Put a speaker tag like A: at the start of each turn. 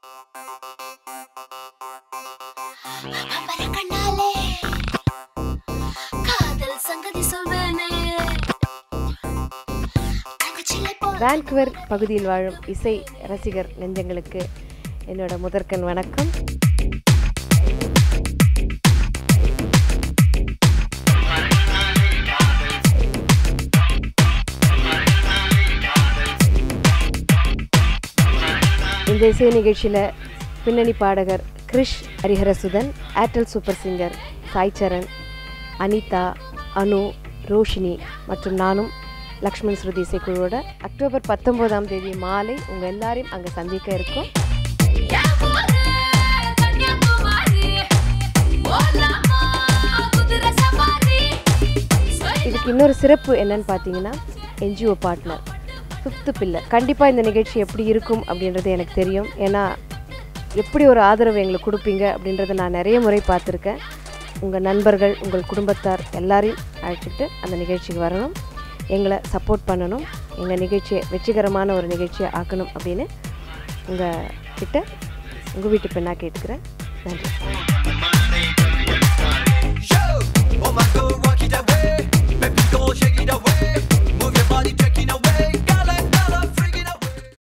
A: பம்பர கண்ணாலே காதல் சங்கதி சொல்வேனே தங்கச்சிலை போல்
B: வான்குவர் பகுதியில் வாழும் இசை ரசிகர் நெஞ்சங்களுக்கு என்னோட முதற்கண் வணக்கம் இந்த இசை நிகழ்ச்சியில் பின்னணி பாடகர் கிரிஷ் ஹரிஹரசுதன் ஏர்டெல் சூப்பர் சிங்கர் சாய் சரண் அனிதா அனு ரோஷினி மற்றும் நானும் லக்ஷ்மண் ஸ்ருதி இசைக்குழுவோட அக்டோபர் பத்தொம்போதாம் தேதி மாலை உங்கள் எல்லாரையும் அங்கே சந்திக்க இருக்கோம்
A: யாகுமரே கன்னியாகுமரி ஓலாமா குதிரை சவாரி
B: இதுக்கு இன்னொரு சிறப்பு என்னன்னு பார்த்தீங்கன்னா என்ஜிஓ பார்ட்னர் ஃபிஃப்த்து பில்லர் கண்டிப்பாக இந்த நிகழ்ச்சி எப்படி இருக்கும் அப்படின்றது எனக்கு தெரியும் ஏன்னா எப்படி ஒரு ஆதரவு எங்களுக்கு கொடுப்பீங்க அப்படின்றத நான் நிறைய முறை பார்த்துருக்கேன் உங்கள் நண்பர்கள் உங்கள் குடும்பத்தார் எல்லாரையும் அழைச்சிட்டு அந்த நிகழ்ச்சிக்கு வரணும் எங்களை சப்போர்ட் பண்ணணும் எங்கள் நிகழ்ச்சியை வெற்றிகரமான ஒரு நிகழ்ச்சியை ஆக்கணும் அப்படின்னு உங்கள் கிட்ட உங்கள் வீட்டு பெண்ணாக கேட்டுக்கிறேன் நன்றி